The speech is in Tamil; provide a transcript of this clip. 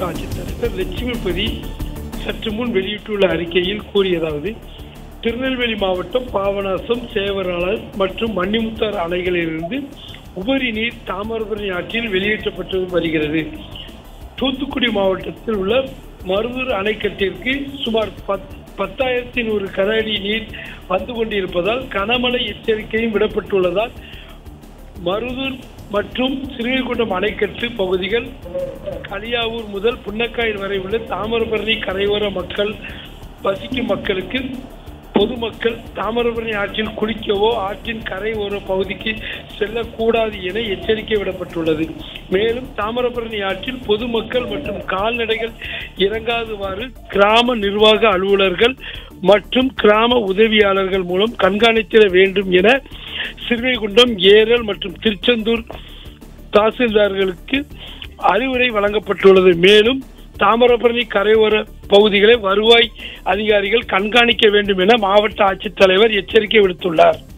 மாவட்ட ஆட்சித்தலைவர் லட்சுமிபதி சற்று முன் வெளியிட்டுள்ள அறிக்கையில் கூறியதாவது திருநெல்வேலி மாவட்டம் பாபநாசம் சேவராளர் மற்றும் மன்னிமுத்தார் அணைகளிலிருந்து உபரி நீர் தாமிரபரணி ஆற்றில் வெளியேற்றப்பட்டு வருகிறது தூத்துக்குடி மாவட்டத்தில் உள்ள மருதூர் அணைக்கட்டிற்கு சுமார் பத் பத்தாயிரத்தி நூறு கன அடி நீர் வந்து கொண்டிருப்பதால் கனமழை எச்சரிக்கையும் விடப்பட்டுள்ளதால் மருதூர் மற்றும் சிறுவைகுண்டம் அணைக்கட்டு பகுதிகள் களியாவூர் முதல் புன்னக்காயில் வரை உள்ள தாமிரபரணி கரையோர மக்கள் வசிக்கும் மக்களுக்கு பொதுமக்கள் தாமிரபரணி ஆற்றில் குளிக்கவோ ஆற்றின் கரையோர பகுதிக்கு செல்லக்கூடாது என எச்சரிக்கை விடப்பட்டுள்ளது மேலும் தாமிரபரணி ஆற்றில் பொதுமக்கள் மற்றும் கால்நடைகள் இறங்காதவாறு கிராம நிர்வாக அலுவலர்கள் மற்றும் கிராம உதவியாளர்கள் மூலம் கண்காணித்திட வேண்டும் என சிறுவைகுண்டம் ஏரல் மற்றும் திருச்செந்தூர் தாசில்தார்களுக்கு அறிவுரை வழங்கப்பட்டுள்ளது மேலும் தாமிரபரணி கரையோர பகுதிகளை வருவாய் அதிகாரிகள் கண்காணிக்க வேண்டும் என மாவட்ட ஆட்சித்தலைவர் எச்சரிக்கை விடுத்துள்ளார்